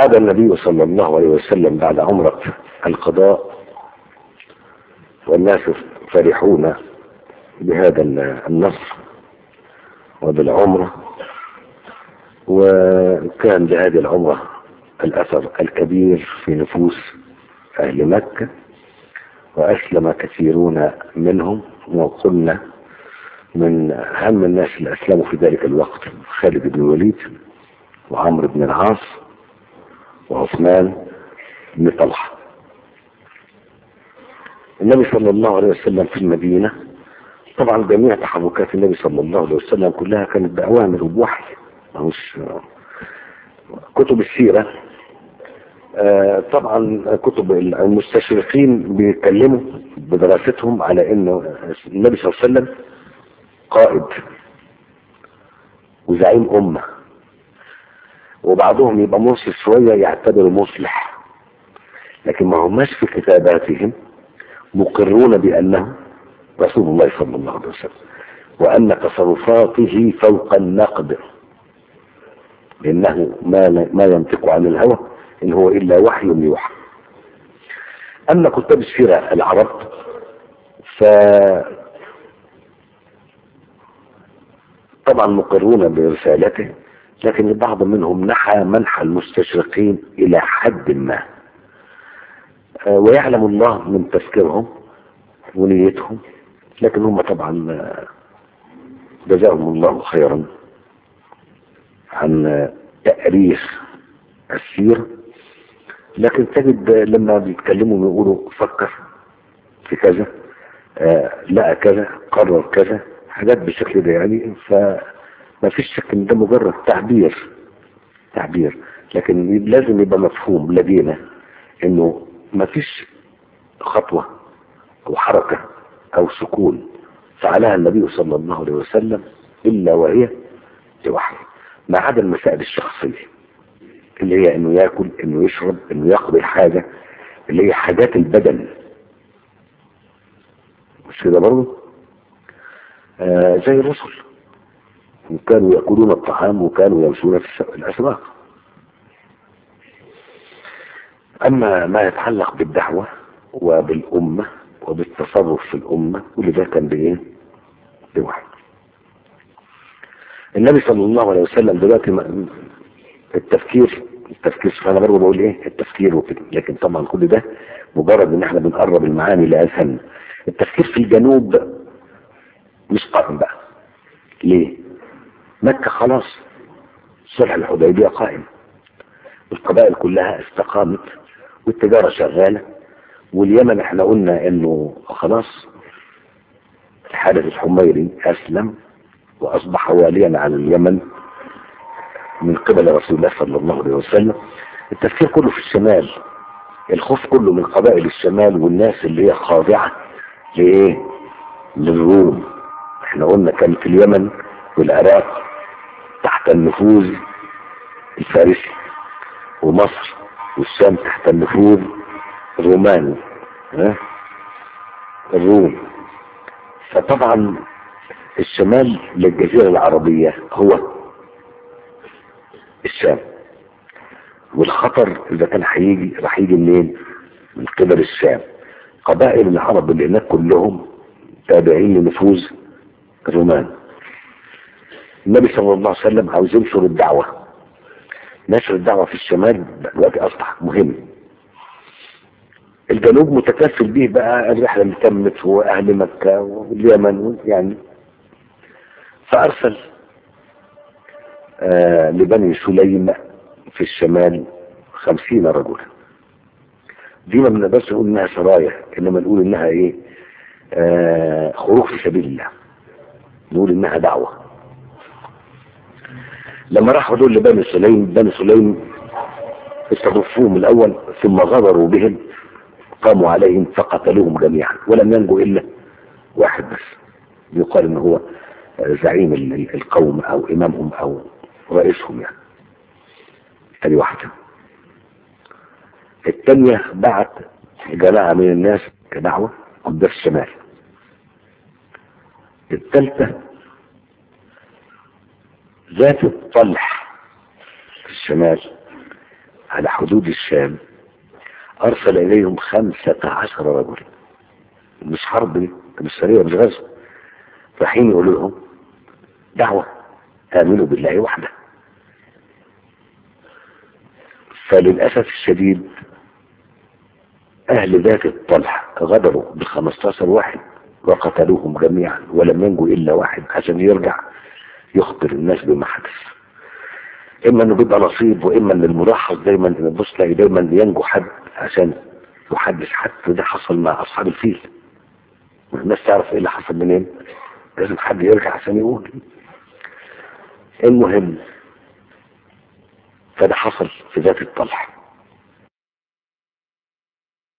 عاد النبي صلى الله عليه وسلم بعد عمرة القضاء والناس فرحون بهذا النصر وبالعمرة وكان لهذه العمرة الأثر الكبير في نفوس أهل مكة وأسلم كثيرون منهم وقلنا من أهم الناس اللي أسلموا في ذلك الوقت خالد بن الوليد وعمرو بن العاص وعثمان بن طلحة النبي صلى الله عليه وسلم في المدينة طبعا جميع تحركات النبي صلى الله عليه وسلم كلها كانت بأوامر وبوحي مش كتب السيرة آه طبعا كتب المستشرقين بيتكلموا بدراستهم على ان النبي صلى الله عليه وسلم قائد وزعيم امه وبعضهم يبقى منصف شوية يعتبر مصلح لكن ما هماش في كتاباتهم مقرون بأنه رسول الله صلى الله عليه وسلم وأن تصرفاته فوق النقد لأنه ما, ما ينطق عن الهوى إن هو إلا وحي يوحى أما كتاب السيرة العرب ف طبعا مقرون برسالته لكن البعض منهم نحى منحى المستشرقين إلى حد ما ويعلم الله من تفكيرهم ونيتهم لكن هم طبعا جزاهم الله خيرا عن تأريخ السيرة لكن تجد لما بيتكلموا بيقولوا فكر في كذا آه لقى كذا قرر كذا حاجات بالشكل ده يعني فما فيش شك ان ده مجرد تعبير تعبير لكن لازم يبقى مفهوم لدينا انه ما فيش خطوة او حركة او سكون فعلها النبي صلى الله عليه وسلم الا وهي لوحي ما عدا المسائل الشخصية اللي هي انه ياكل انه يشرب انه يقضي حاجة اللي هي حاجات البدن مش كده برضه آه زي الرسل كانوا يأكلون الطعام وكانوا يمشون في الأسواق أما ما يتعلق بالدعوة وبالأمة وبالتصرف في الأمة كل ده كان بإيه؟ بوحي النبي صلى الله عليه وسلم دلوقتي التفكير التفكير انا برضه بقول ايه التفكير وكده لكن طبعا كل ده مجرد ان احنا بنقرب المعاني لاذهاننا التفكير في الجنوب مش قائم بقى ليه مكة خلاص صلح الحديبية قائم القبائل كلها استقامت والتجارة شغالة واليمن احنا قلنا انه خلاص الحارث الحميري اسلم واصبح واليا على اليمن من قبل رسول الله صلى الله عليه وسلم التفكير كله في الشمال الخوف كله من قبائل الشمال والناس اللي هي خاضعة لايه للروم احنا قلنا كان في اليمن والعراق تحت النفوذ الفارسي ومصر والشام تحت النفوذ الروماني ها الروم فطبعا الشمال للجزيرة العربية هو الشام والخطر اذا كان هيجي راح يجي منين من قبل الشام قبائل العرب اللي هناك كلهم تابعين لنفوذ الرومان النبي صلى الله عليه وسلم عاوز ينشر الدعوة نشر الدعوة في الشمال دلوقتي اصبح مهم الجنوب متكفل به بقى الرحلة اللي تمت هو اهل مكة واليمن يعني فارسل آه لبني سليم في الشمال خمسين رجلا دي ما بنقدرش نقول انها سرايا انما نقول انها ايه آه خروج في سبيل الله نقول انها دعوة لما راحوا دول لبني سليم بني سليم استضفوهم الاول ثم غدروا بهم قاموا عليهم فقتلوهم جميعا ولم ينجو الا واحد بس يقال ان هو زعيم القوم او امامهم او رئيسهم يعني ادي واحدة الثانية بعت جماعة من الناس كدعوة قدام الشمال الثالثة ذات الطلح في الشمال على حدود الشام أرسل إليهم خمسة عشر رجلا مش حرب دي مش سرية مش غزو رايحين يقولوا لهم دعوة آمنوا بالله وحده فللأسف الشديد أهل ذات الطلح غدروا بالخمستاشر واحد وقتلوهم جميعا ولم ينجو إلا واحد عشان يرجع يخبر الناس بما حدث إما إنه بيبقى نصيب وإما إن الملاحظ دايما إن تبص تلاقي دايما ينجو حد عشان يحدث حد وده حصل مع أصحاب الفيل والناس تعرف إيه اللي حصل منين لازم حد يرجع عشان يقول المهم فده حصل في ذات الطلح